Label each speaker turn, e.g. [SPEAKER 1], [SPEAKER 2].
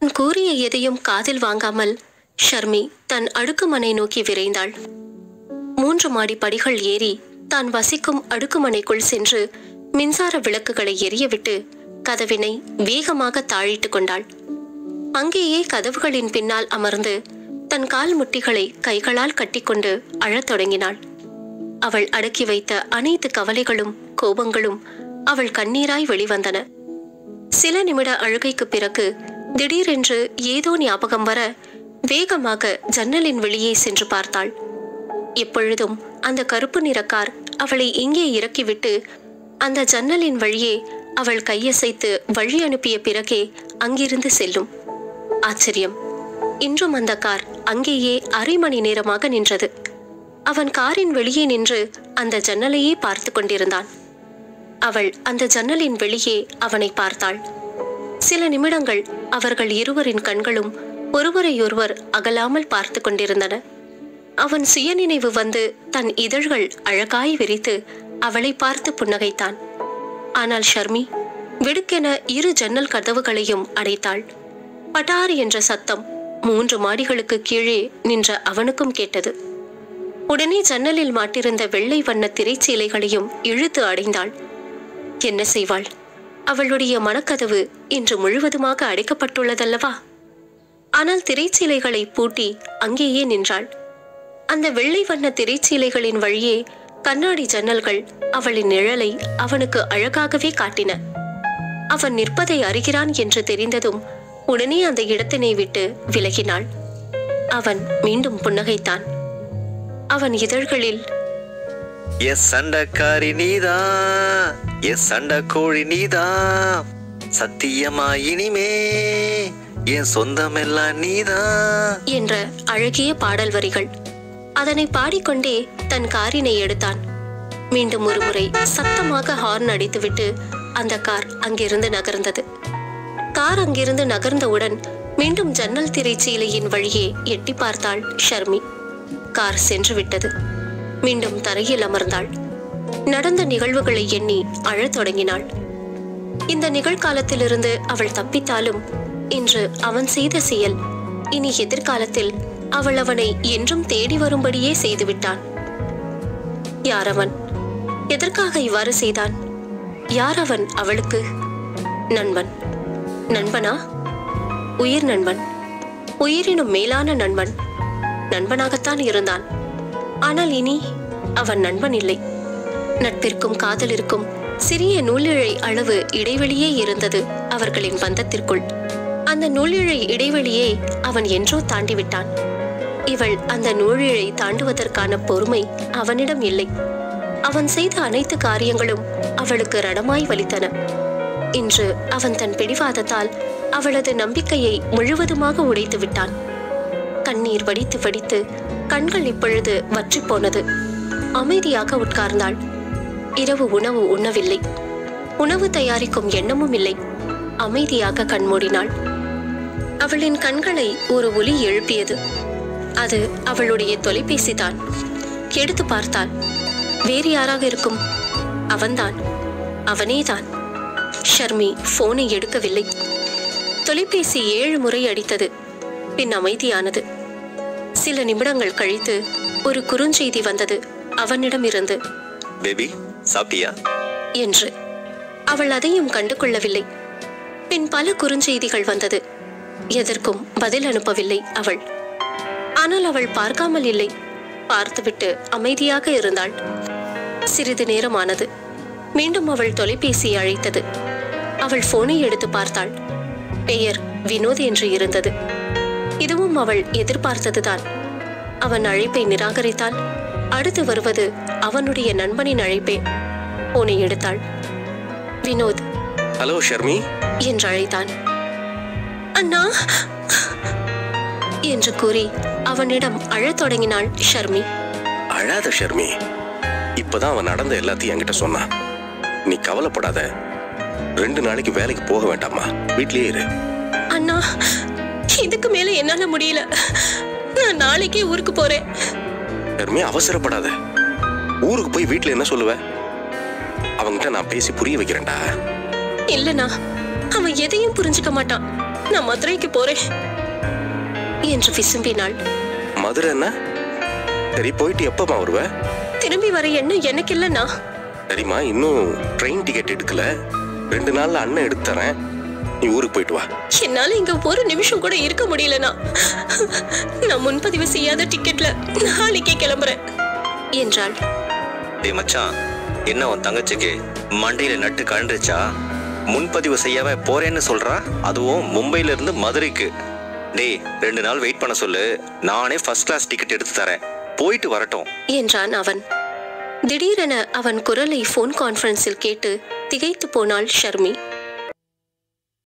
[SPEAKER 1] தான் கூறிய எதையும் காதில் வாங்காமல் ஷர்மி தன் அடுக்குமனை நோக்கி விரைந்தாள் மூன்று மாடி படிகள் ஏறி தான் வசிக்கும் அடுக்குமனைக்குள் சென்று மின்சார விளக்குகளை எரியவிட்டு கதவினை வேகமாக தாழிட்டுக் கொண்டாள் அங்கேயே கதவுகளின் பின்னால் அமர்ந்து தன் கால் முட்டிகளை கைகளால் கட்டிக்கொண்டு அழத் தொடங்கினாள் அவள் அடக்கி வைத்த அனைத்து கவலைகளும் கோபங்களும் அவள் கண்ணீராய் வெளிவந்தன சில நிமிட அழுகைக்கு பிறகு திடீரென்று ஏதோ ஞாபகம் வர வேகமாக ஜன்னலின் வெளியே சென்று பார்த்தாள் எப்பொழுதும் அந்த கருப்பு நிற கார் அவளை இங்கே இறக்கிவிட்டு அந்த ஜன்னலின் வழியே அவள் கையசைத்து வழி அனுப்பிய பிறகே அங்கிருந்து செல்லும் ஆச்சரியம் இன்றும் அந்த கார் அங்கேயே அரை மணி நேரமாக நின்றது அவன் காரின் வெளியே நின்று அந்த ஜன்னலையே பார்த்து கொண்டிருந்தான் அவள் அந்த ஜன்னலின் வெளியே அவனை பார்த்தாள் சில நிமிடங்கள் அவர்கள் இருவரின் கண்களும் ஒருவரையொருவர் அகலாமல் பார்த்து கொண்டிருந்தன அவன் சுயநினைவு வந்து தன் இதழ்கள் அழகாய் விரித்து அவளை பார்த்து புன்னகைத்தான் ஆனால் ஷர்மி விடுக்கென இரு ஜன்னல் கதவுகளையும் அடைத்தாள் பட்டார் என்ற சத்தம் மூன்று மாடிகளுக்கு கீழே நின்ற அவனுக்கும் கேட்டது உடனே ஜன்னலில் மாட்டிருந்த வெள்ளை வண்ண திரைச்சீலைகளையும் இழுத்து அடைந்தாள் என்ன செய்வாள் அவளுடைய மனக்கதவு இன்று முழுவதுமாக அடைக்கப்பட்டுள்ளதல்லவா ஆனால் திரைச்சீலைகளை பூட்டி அங்கேயே நின்றாள் அந்த வெள்ளை வண்ண திரைச்சீலைகளின் வழியே கண்ணாடி ஜன்னல்கள் அவளின் நிழலை அவனுக்கு அழகாகவே காட்டின அவன் நிற்பதை அறிகிறான் என்று தெரிந்ததும் உடனே அந்த இடத்தினை விட்டு விலகினாள் அவன் மீண்டும் புன்னகைத்தான் அவன் இதழ்களில்
[SPEAKER 2] எஸ் சண்டைக்காரி நீதான் எஸ் சண்டை கோழி நீதான் சத்தியமா இனிமே என் சொந்தமெல்லாம் நீதான்
[SPEAKER 1] என்ற அழகிய பாடல் வரிகள் அதனை பாடிக்கொண்டே தன் காரினை எடுத்தான் மீண்டும் ஒருமுறை சத்தமாக ஹார்ன் அடித்துவிட்டு அந்த கார் அங்கிருந்து நகர்ந்தது கார் அங்கிருந்து நகர்ந்தவுடன் மீண்டும் ஜன்னல் திரைச்சீலையின் வழியே எட்டி பார்த்தாள் ஷர்மி கார் சென்று விட்டது மீண்டும் தரையில் அமர்ந்தாள் நடந்த நிகழ்வுகளை எண்ணி அழத் தொடங்கினாள் இந்த நிகழ்காலத்திலிருந்து அவள் தப்பித்தாலும் இன்று அவன் செய்த செயல் இனி எதிர்காலத்தில் அவள் அவனை என்றும் தேடி வரும்படியே செய்துவிட்டான் யார் அவன் எதற்காக இவ்வாறு செய்தான் யார் அவன் அவளுக்கு நண்பன் நண்பனா உயிர் நண்பன் உயிரினும் மேலான நண்பன் நண்பனாகத்தான் இருந்தான் ஆனால் இனி அவன் நண்பன் இல்லை நட்பிற்கும் காதலிற்கும் சிறிய நூலிழை அளவு இடைவெளியே இருந்தது அவர்களின் பந்தத்திற்குள் அந்த நூலிழை இடைவெளியை அவன் என்றோ தாண்டிவிட்டான் இவள் அந்த நூலிழை தாண்டுவதற்கான பொறுமை அவனிடம் இல்லை அவன் செய்த அனைத்து காரியங்களும் அவளுக்கு ரணமாய் வலித்தன இன்று அவன் தன் பிடிவாதத்தால் அவளது நம்பிக்கையை முழுவதுமாக உடைத்து விட்டான் கண்ணீர் வடித்து வடித்து கண்கள் இப்பொழுது வற்றிப் போனது அமைதியாக உட்கார்ந்தாள் இரவு உணவு உண்ணவில்லை உணவு தயாரிக்கும் எண்ணமும் இல்லை அமைதியாக கண்மூடினாள் அவளின் கண்களை ஒரு ஒலி எழுப்பியது அது அவளுடைய தொலைபேசி தான் எடுத்து பார்த்தாள் வேறு யாராக இருக்கும் அவன்தான் அவனேதான் ஷர்மி போனை எடுக்கவில்லை தொலைபேசி ஏழு முறை அடித்தது பின் அமைதியானது சில நிமிடங்கள் கழித்து ஒரு குறுஞ்செய்தி வந்தது அவனிடம் இருந்து
[SPEAKER 2] பேபி சாப்பிட்டியா
[SPEAKER 1] என்று அவள் அதையும் கண்டு கொள்ளவில்லை பின் பல குறுஞ்செய்திகள் வந்தது எதற்கும் பதில் அனுப்பவில்லை அவள் ஆனால் அவள் பார்க்காமல் இல்லை பார்த்துவிட்டு அமைதியாக இருந்தாள் சிறிது நேரமானது மீண்டும் அவள் தொலைபேசியை அழைத்தது அவள் போனை எடுத்து பார்த்தாள் பெயர் வினோத் என்று இருந்தது இதுவும் அவள் எதிர்பார்த்ததுதான் அவன் அழைப்பை நிராகரித்தாள் அடுத்து வருவது அவனுடைய நண்பனின் அழைப்பே போனை எடுத்தாள் வினோத்
[SPEAKER 2] ஹலோ ஷர்மி
[SPEAKER 1] என்று அழைத்தான் அண்ணா என்று கூறி அவனிடம் அழத் தொடங்கினாள் ஷர்மி
[SPEAKER 3] அழாத ஷர்மி இப்பதான் அவன் நடந்த எல்லாத்தையும் என்கிட்ட சொன்னான் நீ கவலைப்படாத ரெண்டு நாளைக்கு வேலைக்கு போக வேண்டாமா வீட்லயே இரு
[SPEAKER 1] அண்ணா இதுக்கு மேல என்னால முடியல நான் நாளைக்கே ஊருக்கு போறேன்
[SPEAKER 3] ஷர்மி அவசரப்படாத ஊருக்கு போய் வீட்ல என்ன சொல்லுவ அவன்கிட்ட நான் பேசி புரிய வைக்கிறேன்டா
[SPEAKER 1] இல்லனா அவன் எதையும் புரிஞ்சுக்க மாட்டான் நான் மதுரைக்கு போறேன் என்று விசும்பினாள்
[SPEAKER 3] மதுரை என்ன சரி போயிட்டு எப்பமா வருவ
[SPEAKER 1] திரும்பி வர எண்ணம் எனக்கு இல்லைண்ணா
[SPEAKER 3] சரிம்மா இன்னும் ட்ரெயின் டிக்கெட் எடுக்கல ரெண்டு நாள்ல அண்ணன் எடுத்து தரேன் நீ ஊருக்கு போயிட்டு வா
[SPEAKER 1] என்னால இங்க ஒரு நிமிஷம் கூட இருக்க முடியலண்ணா நான் முன்பதிவு செய்யாத டிக்கெட்ல நாளைக்கே கிளம்புறேன் என்றாள்
[SPEAKER 2] டேய் மச்சான் என்ன உன் தங்கச்சிக்கு மண்டையில நட்டு கழண்டுச்சா முன்பதிவு செய்யாம போறேன்னு சொல்றா அதுவும் மும்பையில இருந்து மதுரைக்கு டேய் ரெண்டு நாள் வெயிட் பண்ண சொல்லு நானே ஃபர்ஸ்ட் கிளாஸ் டிக்கெட் எடுத்து தரேன் போயிட்டு வரட்டும்
[SPEAKER 1] என்றான் அவன் திடீரென அவன் குரலை போன் கான்ஃபரன்ஸில் கேட்டு திகைத்து போனாள் ஷர்மி